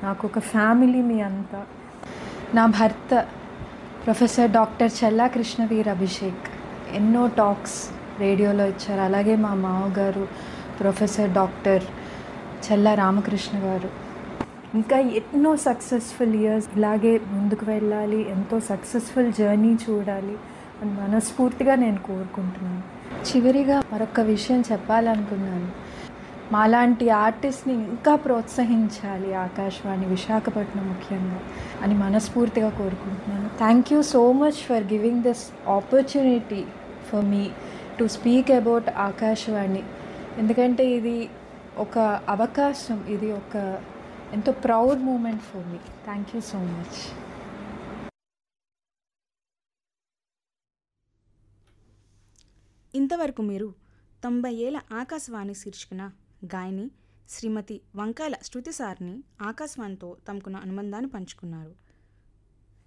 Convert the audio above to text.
నాకు ఒక ఫ్యామిలీ మీ అంతా నా భర్త ప్రొఫెసర్ డాక్టర్ చెల్లా కృష్ణవీర్ అభిషేక్ ఎన్నో టాక్స్ రేడియోలో ఇచ్చారు అలాగే మా మామగారు ప్రొఫెసర్ డాక్టర్ చెల్లా రామకృష్ణ గారు ఇంకా ఎన్నో సక్సెస్ఫుల్ ఇయర్స్ ఇలాగే ముందుకు వెళ్ళాలి ఎంతో సక్సెస్ఫుల్ జర్నీ చూడాలి అని మనస్ఫూర్తిగా నేను కోరుకుంటున్నాను చివరిగా మరొక విషయం చెప్పాలనుకున్నాను మాలాంటి ఆర్టిస్ట్ని ఇంకా ప్రోత్సహించాలి ఆకాశవాణి విశాఖపట్నం ముఖ్యంగా అని మనస్ఫూర్తిగా కోరుకుంటున్నాను thank you so much for giving this opportunity for me to speak about Akashvani ఎందుకంటే ఇది ఒక అవకాశం ఇది ఒక ఎంతో proud moment for me thank you so much ఇంతవరకు మీరు తొంభై ఏళ్ల ఆకాశవాణి శీర్షికన గాయని శ్రీమతి వంకాయల శృతి సార్ని ఆకాశవాణితో తమకున్న అనుబంధాన్ని పంచుకున్నారు